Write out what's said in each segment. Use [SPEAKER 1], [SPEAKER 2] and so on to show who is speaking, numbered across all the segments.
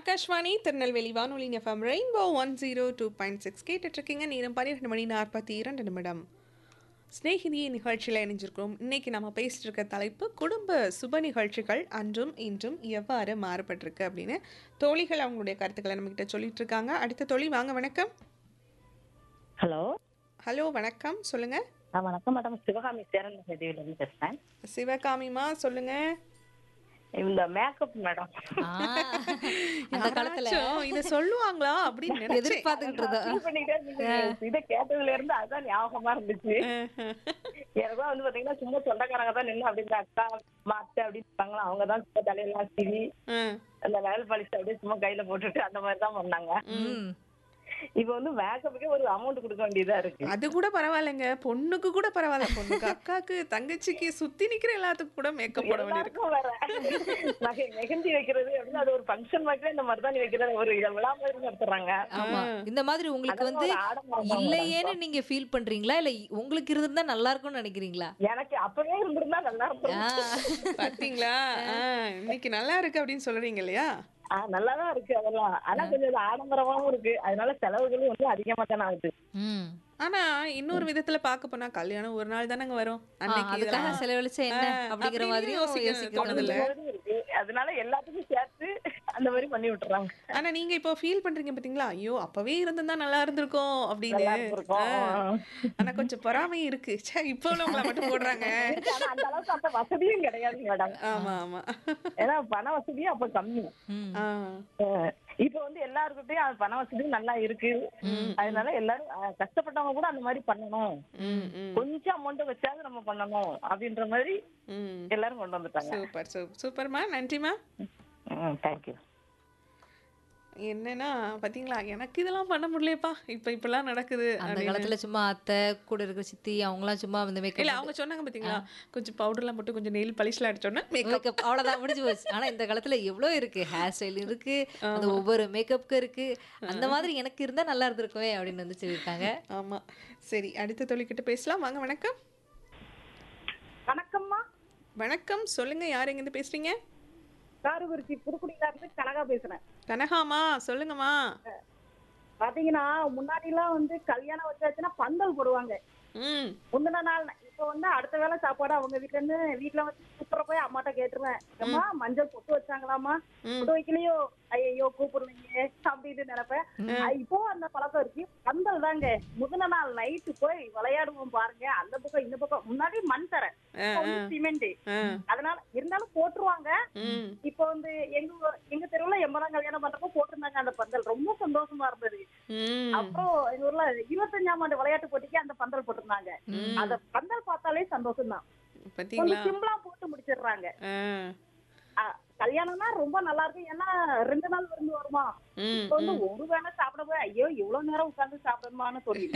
[SPEAKER 1] ஆகாஷ்வாணி திருநெல்வேலி வானொலி FM rainbow one zero two point six கேட்டுட்ருக்கீங்க நேரம் பன்னிரெண்டு மணி நாற்பத்தி இரண்டு நிமிடம் ஸ்நேகிதியை நிகழ்ச்சியில் இணைஞ்சிருக்கிறோம் இன்னைக்கு நம்ம பேசிட்டு இருக்க தலைப்பு குடும்ப சுப நிகழ்ச்சிகள் அன்றும் இன்றும் எவ்வாறு மாறுபட்டிருக்கு அப்படின்னு தோழிகள் அவங்களுடைய கருத்துக்களை நம்மகிட்ட சொல்லிட்டு இருக்காங்க அடுத்த தோழி வாங்க வணக்கம்
[SPEAKER 2] ஹலோ
[SPEAKER 1] ஹலோ வணக்கம் சொல்லுங்க
[SPEAKER 2] ஆ வணக்கம் மேடம் சிவகாமி சேரன் செய்தியில இருந்து பேசுறேன்
[SPEAKER 1] சிவகாமிமா சொல்லுங்க
[SPEAKER 2] இந்த மேக்கப் மேடம்
[SPEAKER 3] ஆ, அந்த காலத்துல
[SPEAKER 1] யாராச்சும் இதை சொல்லுவாங்களா அப்படின்னு நினைச்சேன்.
[SPEAKER 3] எதிர்பார்த்துக்கிட்டு இருந்தோம்
[SPEAKER 2] feel பண்ணிக்கிட்டே இருந்தீங்க. இதை கேட்டதுல இருந்து அதுதான் ஞாபகமா இருந்துச்சு எனக்கும் வந்து பாத்தீங்கன்னா சும்மா சொந்தக்காரங்க தான் நின்று அப்படி இந்த அக்கா மாத்த அப்படின்னு இருப்பாங்களா அவங்க தான் சும்மா தலையெல்லாம் சிவி
[SPEAKER 1] ஆ,
[SPEAKER 2] அந்த நகல் பாலிஷ் அப்படியே சும்மா கையில போட்டுட்டு அந்த மாதிரி தான் பண்ணாங்க
[SPEAKER 3] ம்.
[SPEAKER 2] இப்ப வந்து மேக்கப்புக்கே ஒரு அமௌண்ட் கொடுக்க வேண்டியதா இருக்கு
[SPEAKER 1] அது கூட பரவாயில்லைங்க பொண்ணுக்கு கூட பரவாயில்ல பொண்ணுக்கு அக்காக்கு தங்கச்சிக்கு சுத்தி நிக்கிற எல்லாத்துக்கும் கூட மேக்கப் போட வேண்டியிருக்கு
[SPEAKER 2] எல்லாருக்கும் வேற நகை மெஹந்தி வைக்கிறது அப்படின்னு அது ஒரு ஃபங்க்ஷன் மாதிரி இந்த மருதாணி வைக்கிறது ஒரு இதை விழா மாதிரி நடத்துறாங்க
[SPEAKER 3] ஆமா இந்த மாதிரி உங்களுக்கு
[SPEAKER 2] அதெல்லாம்
[SPEAKER 3] வந்து
[SPEAKER 2] ஒரு ஆடம்பரம் தான்
[SPEAKER 3] இல்லையேன்னு நீங்க ஃபீல் பண்றீங்களா இல்ல உங்களுக்கு இருந்திருந்தா நல்லா இருக்கும்னு நினைக்கிறீங்களா
[SPEAKER 2] எனக்கு அப்பவே இருந்திருந்தா நல்லா இருக்கும்
[SPEAKER 3] ஆ,
[SPEAKER 1] பாத்தீங்களா ஆ, இன்னைக்கு நல்லா இருக்கு அப்படின்னு சொல்றீங்க இல்லையா
[SPEAKER 2] ஆஹ் நல்லாதான் இருக்கு அதெல்லாம் ஆனா கொஞ்சம் இது ஆடம்பரமாவும் இருக்கு அதனால செலவுகளும் வந்து அதிகமா தானே ஆகுது
[SPEAKER 3] ம்.
[SPEAKER 1] ஆனா இன்னொரு விதத்துல பார்க்க போனா கல்யாணம் ஒரு நாள் தானங்க வரும்
[SPEAKER 3] ஆ,
[SPEAKER 1] அன்னைக்கு
[SPEAKER 3] அதுக்காக
[SPEAKER 1] இதெல்லாம்
[SPEAKER 3] செலவழிச்சா என்ன
[SPEAKER 1] ஆ,
[SPEAKER 3] அப்படிங்கிற
[SPEAKER 1] அப்படின்னு
[SPEAKER 3] மாதிரியும்
[SPEAKER 1] யோசிக்க
[SPEAKER 3] யோசிக்க
[SPEAKER 1] தோணுதுல்ல?
[SPEAKER 3] தோணுதுல்ல
[SPEAKER 2] பொழுது இருக்கு அதனால எல்லாத்துக்கும் சேர்த்து அந்த மாதிரி பண்ணி விட்டுறாங்க
[SPEAKER 1] ஆனா நீங்க இப்போ ஃபீல் பண்றீங்க பாத்தீங்களா ஐயோ அப்பவே இருந்திருந்தா நல்லா இருந்திருக்கும் அப்படின்னு
[SPEAKER 2] நல்லா இருந்திருக்கும்.
[SPEAKER 1] ஆ. ஆனா கொஞ்சம் பொறாமையும் இருக்கு ச்சே இப்போ உள்ளவங்கள மட்டும் போடுறாங்க
[SPEAKER 2] ஆனா அந்த அளவுக்கு அந்த வசதியும் கிடையாது மேடம்
[SPEAKER 1] ஆமா ஆமா
[SPEAKER 2] ஏன்னா பண வசதியும் அப்ப கம்மி
[SPEAKER 3] ம்.
[SPEAKER 1] ஆ,
[SPEAKER 2] ஆஹ் இப்ப வந்து எல்லாருக்கிட்டையும் அது பண வசதியும் நல்லா இருக்கு அதனால எல்லாரும் ஆஹ் கஷ்டப்பட்டவங்க கூட அந்த மாதிரி பண்ணணும்
[SPEAKER 1] ம், ம்,
[SPEAKER 2] கொஞ்சம் அமௌண்ட் வச்சாவது நம்ம பண்ணணும் அப்படின்ற மாதிரி
[SPEAKER 1] ம்.
[SPEAKER 2] எல்லாரும் கொண்டு வந்துட்டாங்க
[SPEAKER 1] சூப்பர் சூப்பர் சூப்பர்மா நன்றிமா
[SPEAKER 2] ம் தேங்க்யூ
[SPEAKER 1] என்னன்னா பாத்தீங்களா எனக்கு இதெல்லாம் பண்ண முடியலையப்பா இப்ப இப்பெல்லாம் நடக்குது
[SPEAKER 3] அந்த
[SPEAKER 1] அப்படின்னு.
[SPEAKER 3] காலத்துல சும்மா அத்தை கூட இருக்கிற சித்தி அவங்கலாம் சும்மா வந்து
[SPEAKER 1] இல்ல
[SPEAKER 3] மேக்கப்
[SPEAKER 1] அவங்க சொன்னாங்க பாத்தீங்களா கொஞ்சம் பவுடர்லாம் போட்டு கொஞ்சம் நெயில் பாலிஷ்லாம் அடிச்சோன்னா மேக்கப்
[SPEAKER 3] மேக்கப் அவ்வளவுதான் முடிஞ்சு போச்சு ஆனா இந்த காலத்துல எவ்வளவு இருக்கு ஹேர் ஸ்டைல் இருக்கு அந்த ஒவ்வொரு மேக்கப்புக்கு இருக்கு அந்த மாதிரி எனக்கு இருந்தா நல்லா இருந்திருக்குமே அப்படின்னு வந்து சொல்லியிருக்காங்க
[SPEAKER 1] ஆமா சரி அடுத்த தொழில்கிட்ட பேசலாம் வாங்க வணக்கம்
[SPEAKER 2] வணக்கம்மா
[SPEAKER 1] வணக்கம் சொல்லுங்க யார் எங்கேருந்து பேசுறீங்க
[SPEAKER 2] காரகுறிச்சி புதுக்குடியில இருந்து கனகா பேசுறேன்
[SPEAKER 1] கனகாமா சொல்லுங்கம்மா
[SPEAKER 2] பாத்தீங்கன்னா முன்னாடி எல்லாம் வந்து கல்யாணம் வச்சாச்சுன்னா பந்தல் போடுவாங்க
[SPEAKER 1] ம்
[SPEAKER 2] முந்தின நாள் இப்ப வந்து அடுத்த வேளை சாப்பாடு அவங்க வீட்ல இருந்து வீட்டுல வந்து கூப்பிட போய் அம்மாட்ட கேட்டுருவேன் அம்மா மஞ்சள் பொட்டு வச்சாங்களாமா
[SPEAKER 1] ம்.
[SPEAKER 2] பொட்டு வைக்கலையோ ஐயோ கூப்பிடுவீங்க அப்படின்னு நினைப்பேன் அஹ் இப்போ அந்த பழக்கம் இருக்கு பந்தல் தாங்க முந்தின நாள் நைட்டு போய் விளையாடுவோம் பாருங்க அந்த பக்கம் இந்த பக்கம் முன்னாடி மண் தரேன் சிமெண்ட்
[SPEAKER 1] ஆ,
[SPEAKER 2] அதனால இருந்தாலும் போட்டுருவாங்க
[SPEAKER 1] ம்
[SPEAKER 2] இப்போ வந்து எங்க ஊ- எங்க தெருவுல எண்பதாம் கல்யாணம் பண்றப்போ போட்டிருந்தாங்க அந்த பந்தல் ரொம்ப சந்தோஷமா இருந்தது
[SPEAKER 1] ம்
[SPEAKER 2] அப்புறம் எங்க ஊர்ல இருபத்தஞ்சாம் ஆண்டு விளையாட்டு போட்டிக்கு அந்த பந்தல் போட்டிருந்தாங்க அந்த பந்தல் பார்த்தாலே சந்தோஷம் தான்
[SPEAKER 1] பாத்தீங்களா
[SPEAKER 2] கொஞ்சம் சிம்பிளா போட்டு முடிச்சிடுறாங்க
[SPEAKER 1] ஆ,
[SPEAKER 2] ஆ, கல்யாணம்னா ரொம்ப நல்லா இருக்கும் ஏன்னா ரெண்டு நாள் விருந்து வருமா
[SPEAKER 1] ம்
[SPEAKER 2] இப்ப வந்து ஒரு வேளை சாப்பிட போய் ஐயோ இவ்வளவு நேரம் உட்கார்ந்து சாப்பிடணுமான்னு தோணுது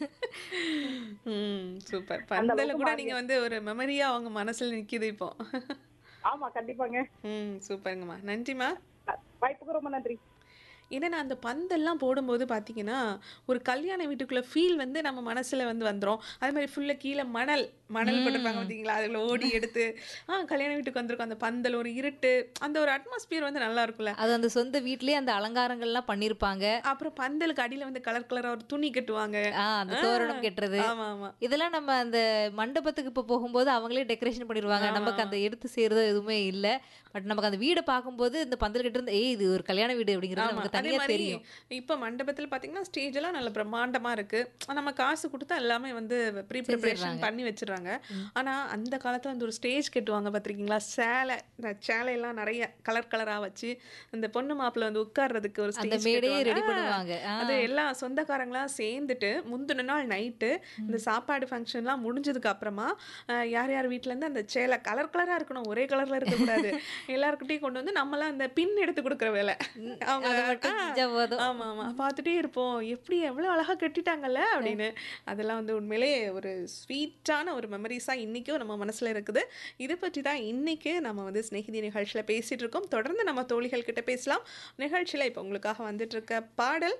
[SPEAKER 1] ம் சூப்பர்
[SPEAKER 2] அந்த
[SPEAKER 1] பந்தல
[SPEAKER 2] அளவுக்கு
[SPEAKER 1] கூட
[SPEAKER 2] மாறி
[SPEAKER 1] நீங்க வந்து ஒரு மெமரியா அவங்க மனசுல நிக்குது இப்போ
[SPEAKER 2] ஆமா கண்டிப்பாங்க
[SPEAKER 1] ம் சூப்பருங்கம்மா நன்றிம்மா
[SPEAKER 2] வாய்ப்புக்கு ரொம்ப நன்றி
[SPEAKER 1] ஏன்னா அந்த பந்தெல்லாம் போடும்போது பார்த்தீங்கன்னா ஒரு கல்யாண வீட்டுக்குள்ள ஃபீல் வந்து நம்ம மனசுல வந்து வந்துரும் அதே மாதிரி ஃபுல்லாக கீழே மணல் மணல் போட்டிருப்பாங்க பார்த்தீங்களா அதில் ஓடி எடுத்து ஆ கல்யாண வீட்டுக்கு வந்திருக்கோம் அந்த பந்தல் ஒரு இருட்டு அந்த ஒரு அட்மாஸ்பியர் வந்து நல்லா இருக்கும்ல
[SPEAKER 3] அது அந்த சொந்த வீட்லயே அந்த அலங்காரங்கள்லாம் பண்ணிருப்பாங்க
[SPEAKER 1] அப்புறம் பந்தலுக்கு அடியில வந்து கலர் கலரா ஒரு துணி கட்டுவாங்க
[SPEAKER 3] ஆ அந்த தோரணம் கட்டுறது
[SPEAKER 1] ஆமா ஆமா
[SPEAKER 3] இதெல்லாம் நம்ம அந்த மண்டபத்துக்கு இப்போ போகும்போது அவங்களே டெக்கரேஷன் பண்ணிடுவாங்க நமக்கு அந்த எடுத்து செய்யறதோ எதுவுமே இல்ல பட் நமக்கு அந்த வீடை பார்க்கும்போது இந்த பந்தல் கிட்ட இருந்து ஏய் இது ஒரு கல்யாண வீடு அப்படிங்கிறது
[SPEAKER 1] ஆமா
[SPEAKER 3] நமக்கு
[SPEAKER 1] அதே
[SPEAKER 3] தனியா
[SPEAKER 1] மாதிரி
[SPEAKER 3] தெரியும்
[SPEAKER 1] இப்போ மண்டபத்தில் பார்த்தீங்கன்னா ஸ்டேஜ் எல்லாம் நல்ல பிரம்மாண்டமா இருக்கு நம்ம காசு கொடுத்தா எல்லாமே வந்து ப்ரீ ப்ரிப்பரேஷன் பண்ணி வச்சிடுறாங்க ஆனா அந்த காலத்துல அந்த ஒரு ஸ்டேஜ் கட்டுவாங்க பார்த்திருக்கீங்களா சேலை இந்த சேலையெல்லாம் நிறைய கலர் கலரா வச்சு அந்த பொண்ணு மாப்பிள்ளை வந்து உட்கார்றதுக்கு ஒரு
[SPEAKER 3] அந்த
[SPEAKER 1] ஸ்டேஜ்
[SPEAKER 3] மேடையே ரெடி பண்ணுவாங்க ஆ.
[SPEAKER 1] அது எல்லாம் சொந்தக்காரங்களாம் சேர்ந்துட்டு முந்தின நாள் நைட்டு இந்த சாப்பாடு ஃபங்க்ஷன்லாம் முடிஞ்சதுக்கு அப்புறமா அஹ், யார் யார் வீட்ல இருந்து அந்த சேலை கலர் கலரா இருக்கணும் ஒரே கலர்ல இருக்கக்கூடாது எல்லாருக்கிட்டையும் கொண்டு வந்து நம்மளாம் அந்த பின் எடுத்து கொடுக்குற வேலை அவங்க
[SPEAKER 3] அதை மட்டும்
[SPEAKER 1] ஆ,
[SPEAKER 3] செஞ்சா போதும்.
[SPEAKER 1] ஆமா ஆமா பார்த்துட்டே இருப்போம் எப்படி எவ்வளோ அழகா கட்டிட்டாங்கல்ல அப்படின்னு அதெல்லாம் வந்து உண்மையிலே ஒரு ஸ்வீட்டான ஒரு மெமரிஸா இன்னைக்கும் நம்ம மனசுல இருக்குது இதை பற்றி தான் இன்னைக்கு நம்ம வந்து ஸ்நேகிதி நிகழ்ச்சியில பேசிட்டு இருக்கோம் தொடர்ந்து நம்ம தோழிகள் கிட்ட பேசலாம் நிகழ்ச்சியில இப்போ உங்களுக்காக வந்துட்டு இருக்க பாடல்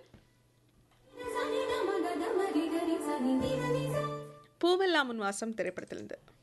[SPEAKER 1] பூவெல்லாம் முன் வாசம் திரைப்படத்திலிருந்து